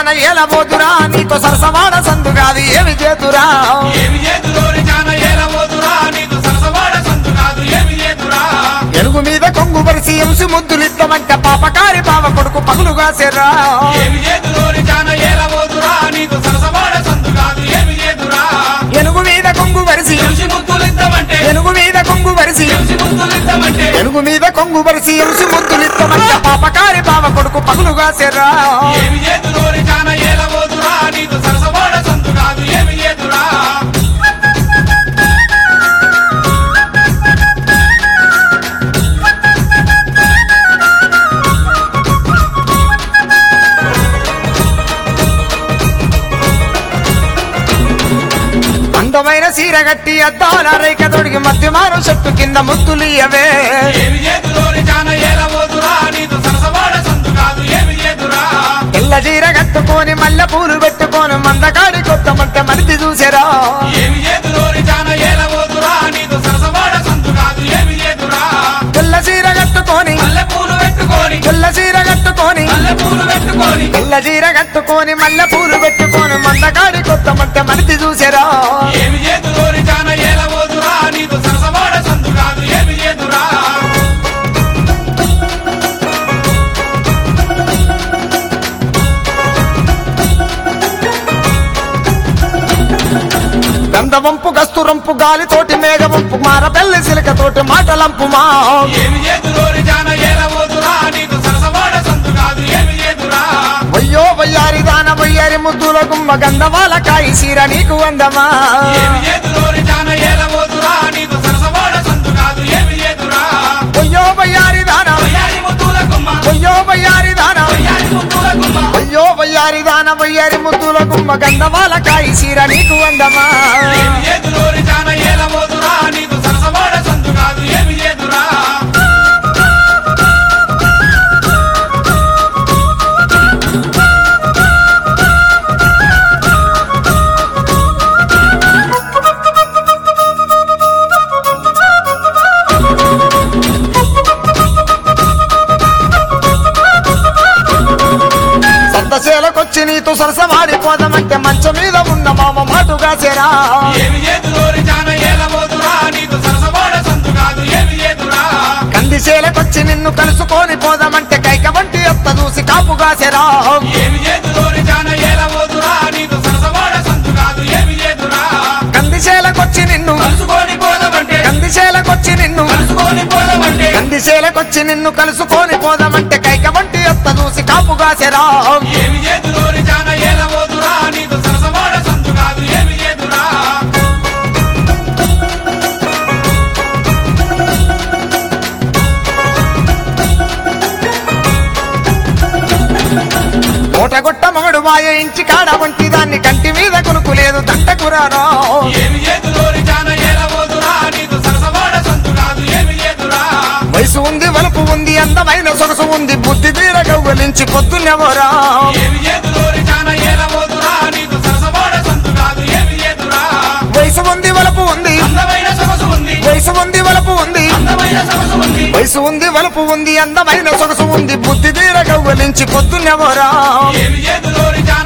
జాన ఏలబోతురా నీతో సరసవాడ సందు కాదు ఏమి చేతురా ఏమి చేతులోని జాన ఏలబోతురా నీకు సరసవాడ సంతు కాదు ఏమి చేతురా ఎలుగు మీద కొంగు పరిసి ఎంసి ముద్దులిద్దమంట పాపకారి బావ కొడుకు పగులుగా సెర్రా ఏమి చేతులోని జాన ఏలబోతురా నీకు సరసవాడ సంతు కాదు ఏమి చేతురా ఎలుగు మీద కొంగు వరిసి ఎంసి ముద్దులిద్దామంటే ఎలుగు మీద కొంగు వరిసి ఎంసి ముద్దులిద్దామంటే ఎలుగు మీద కొంగు వరిసి ఎంసి ముద్దులిద్దమంట పాపకారి బావ కొడుకు పగులుగా సెర్రా ఏమి చేతులోని జాన ఏలబోతురా నీకు సరసవాడ సంతు కాదు ఏమి చేతురా అందమైన సీర గట్టి అద్దాల రేఖ తొడిగి మధ్యమారు చెట్టు కింద ముద్దులియవే ఏమి చేతులోని జాన ఏలబోతురా నీకు సరసవాడ సంతు కాదు ఏమి చేతురా తెల్ల చీర కట్టుకొని మల్లె పూలు పెట్టుకొని మందకాడి కొత్త మంట మరిది చూసారా ఏమి చేతులోని జాన ఏలబోతురా నీకు సరసవాడ సంతు కాదు ఏమి చేతురా తెల్ల చీర కట్టుకొని మల్లె పూలు పెట్టుకొని తెల్ల చీర కట్టుకొని మల్లె పూలు పెట్టుకొని తెల్ల చీర కట్టుకొని మల్లె పూలు పెట్టుకొని మందకాడి కొత్త మంట మరిది చూసారా ఏమి చేతులోని జాన ఏలబోతురా నీకు సరసవాడ సంతు కాదు ఏమి చేతురా గంధవంపు గస్తురంపు గాలితోటి మేఘవంపు మారబెల్లి సిలకతోటి మాటలంపు మా ఏమి చేతులోని జాన ఏలబోతురా నీకు సరసవాడ సంతు కాదు ఏమి చేతురా వయ్యో వయ్యారి దాన వయ్యారి ముద్దుల గుమ్మ గంధవాల కాయి సీర నీకు అందమా ఏమి చేతులోని జాన ఏలబోతురా నీకు సరసవాడ సంతు కాదు ఏమి చేతురా వయ్యో వయ్యారి దాన వయ్యారి ముద్దుల గుమ్మ వయ్యో వయ్యారి దాన వయ్యారి ముద్దుల గుమ్మ అయ్యో వయ్యారి దాన వయ్యారి ముద్దుల గుమ్మ గంధమాల కాయి సీర నీకు అందమా ఏమి చేతులోని జాన ఏలబోతురా నీకు సరసవాడ సంతు కాదు ఏమి చేతురా సంతశీలకొచ్చి నీతో సరసవాడిపోదామంటే మంచం మీద ఉన్న మామ మాటుగా చేరా ఏమి చేతులోని జాన ఏలబోతురా నీకు సరసవాడ సంతు కాదు ఏమి చేతురా కందిశీలకొచ్చి నిన్ను కలుసుకొని పోదామంటే కైక వంటి ఎత్త చూసి కాపుగా చేరా ఏమి చేతులోని జాన ఏలబోతురా నీకు సరసవాడ సంతు కాదు ఏమి చేతురా కందిశీలకొచ్చి నిన్ను కలుసుకొని పోదామంటే కందిశీలకొచ్చి నిన్ను కలుసుకొని పోదామంటే కందిశీలకొచ్చి నిన్ను కలుసుకొని పోదామంటే కైక వంటి ఎత్త చూసి కాపుగా చేరా ఏమి చేతులోని జాన ఏలబోతురా నీకు సరసవాడ సంతు కాదు ఏమి చేతురా కోటగొట్ట మగడు మాయ ఇంచి కాడ వంటి దాన్ని కంటి మీద కొనుక్కు లేదు దంటకురారా ఏమి చేతులోని జాన ఏలబోతురా నీకు సరసవాడ సంతు కాదు ఏమి చేతురా వయసు ఉంది వలుపు ఉంది అందమైన సొగసు ఉంది బుద్ధి తీర గవ్వలించి పొద్దున్నెవరా ఏమి చేతులోని జాన ఏలబోతురా నీకు సరసవాడ సంతు కాదు ఏమి చేతురా వయసు ఉంది వలుపు ఉంది అందమైన సొగసు ఉంది వయసు ఉంది వలుపు ఉంది అందమైన సొగసు ఉంది వయసు ఉంది వలుపు ఉంది అందమైన సొగసు ఉంది బుద్ధి తీర గవ్వలించి పొద్దున్నెవరా ఏమి చేతులోని జాన